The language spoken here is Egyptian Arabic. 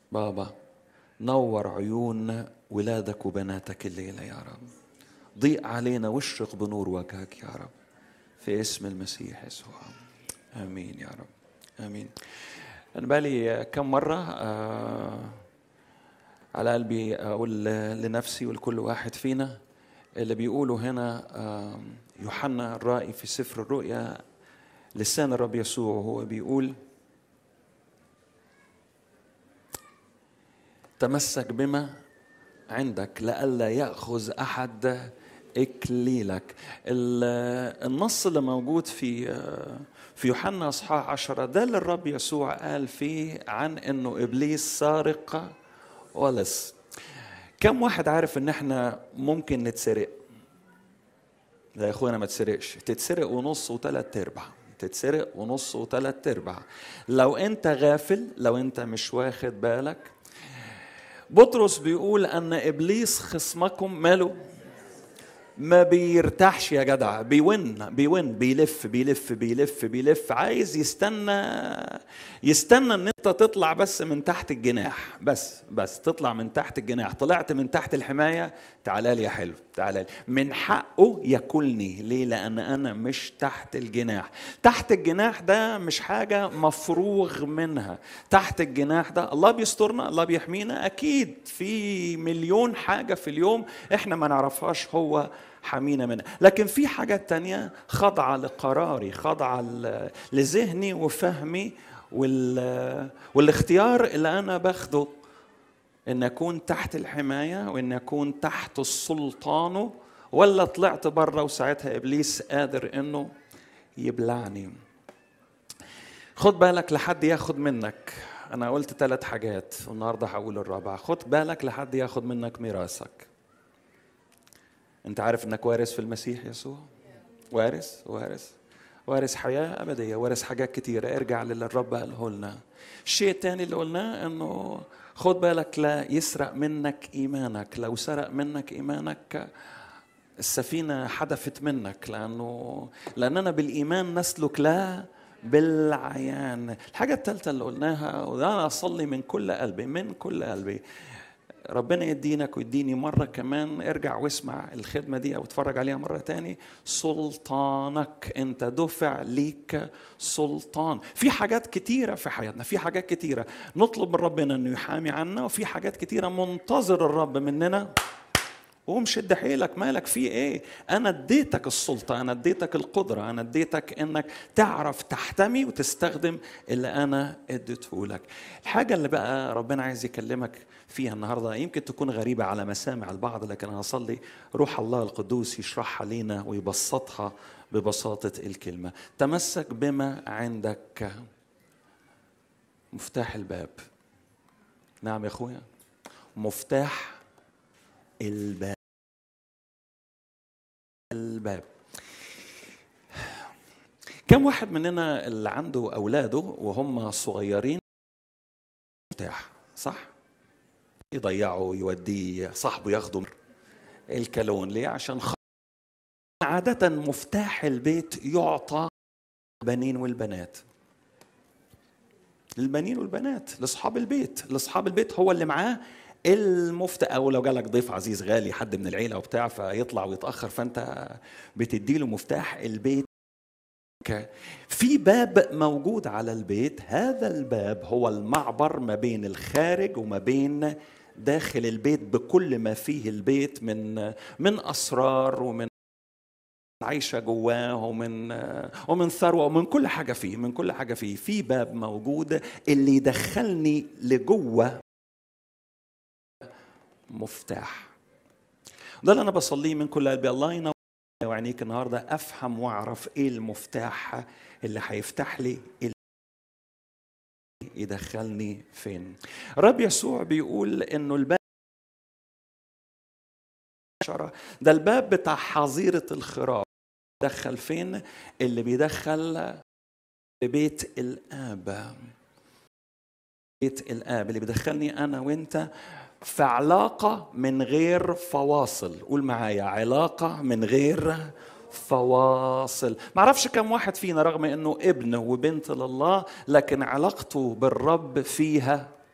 بابا نور عيون ولادك وبناتك الليلة يا رب ضيء علينا واشرق بنور وجهك يا رب في اسم المسيح يسوع امين يا رب امين انا بالي كم مره آه على قلبي اقول لنفسي ولكل واحد فينا اللي بيقولوا هنا آه يوحنا الرائي في سفر الرؤيا لسان الرب يسوع وهو بيقول تمسك بما عندك لئلا ياخذ احد اكليلك النص اللي موجود في في يوحنا اصحاح عشرة ده اللي الرب يسوع قال فيه عن انه ابليس سارق ولص كم واحد عارف ان احنا ممكن نتسرق لا يا اخوانا ما تسرقش تتسرق ونص وثلاث ارباع تتسرق ونص وثلاث ارباع لو انت غافل لو انت مش واخد بالك بطرس بيقول ان ابليس خصمكم ماله ما بيرتاحش يا جدع بيون بيون بيلف بيلف بيلف بيلف عايز يستنى يستنى ان انت تطلع بس من تحت الجناح بس بس تطلع من تحت الجناح طلعت من تحت الحمايه تعالى لي يا حلو تعالى لي من حقه ياكلني ليه لان انا مش تحت الجناح تحت الجناح ده مش حاجه مفروغ منها تحت الجناح ده الله بيسترنا الله بيحمينا اكيد في مليون حاجه في اليوم احنا ما نعرفهاش هو حمينا منها لكن في حاجات تانية خاضعة لقراري خاضعة لذهني وفهمي وال... والاختيار اللي أنا باخده إن أكون تحت الحماية وإن أكون تحت السلطانه ولا طلعت بره وساعتها إبليس قادر إنه يبلعني خد بالك لحد ياخد منك أنا قلت ثلاث حاجات والنهاردة هقول الرابعة خد بالك لحد ياخد منك ميراثك انت عارف انك وارث في المسيح يسوع وارث وارث وارث حياة أبدية وارث حاجات كتيرة ارجع للي الرب قاله لنا الشيء الثاني اللي قلناه انه خد بالك لا يسرق منك إيمانك لو سرق منك إيمانك السفينة حدفت منك لأنه لأننا بالإيمان نسلك لا بالعيان الحاجة الثالثة اللي قلناها وأنا أصلي من كل قلبي من كل قلبي ربنا يدينك ويديني مرة كمان ارجع واسمع الخدمة دي أو اتفرج عليها مرة تاني سلطانك أنت دفع ليك سلطان في حاجات كتيرة في حياتنا في حاجات كتيرة نطلب من ربنا أنه يحامي عنا وفي حاجات كتيرة منتظر الرب مننا قوم شد حيلك مالك في ايه انا اديتك السلطه انا اديتك القدره انا اديتك انك تعرف تحتمي وتستخدم اللي انا اديته لك الحاجه اللي بقى ربنا عايز يكلمك فيها النهارده يمكن تكون غريبه على مسامع البعض لكن انا اصلي روح الله القدوس يشرحها لينا ويبسطها ببساطه الكلمه تمسك بما عندك مفتاح الباب نعم يا اخويا مفتاح الباب الباب كم واحد مننا اللي عنده اولاده وهم صغيرين مفتاح صح يضيعه يوديه صاحبه ياخده الكالون ليه عشان خ... عادة مفتاح البيت يعطى البنين والبنات للبنين والبنات لاصحاب البيت لاصحاب البيت هو اللي معاه المفتاح او لو جالك ضيف عزيز غالي حد من العيله وبتاع فيطلع ويتاخر فانت بتدي له مفتاح البيت في باب موجود على البيت هذا الباب هو المعبر ما بين الخارج وما بين داخل البيت بكل ما فيه البيت من من اسرار ومن عايشة جواه ومن ومن ثروة ومن كل حاجة فيه من كل حاجة فيه في باب موجود اللي يدخلني لجوه مفتاح ده اللي انا بصليه من كل قلبي الله ينور وعينيك النهارده افهم واعرف ايه المفتاح اللي هيفتح لي اللي يدخلني فين الرب يسوع بيقول انه الباب ده الباب بتاع حظيرة الخراف دخل فين اللي بيدخل ببيت الآب بيت الآب اللي بيدخلني أنا وأنت في علاقة من غير فواصل قول معايا علاقة من غير فواصل ما اعرفش كم واحد فينا رغم انه ابن وبنت لله لكن علاقته بالرب فيها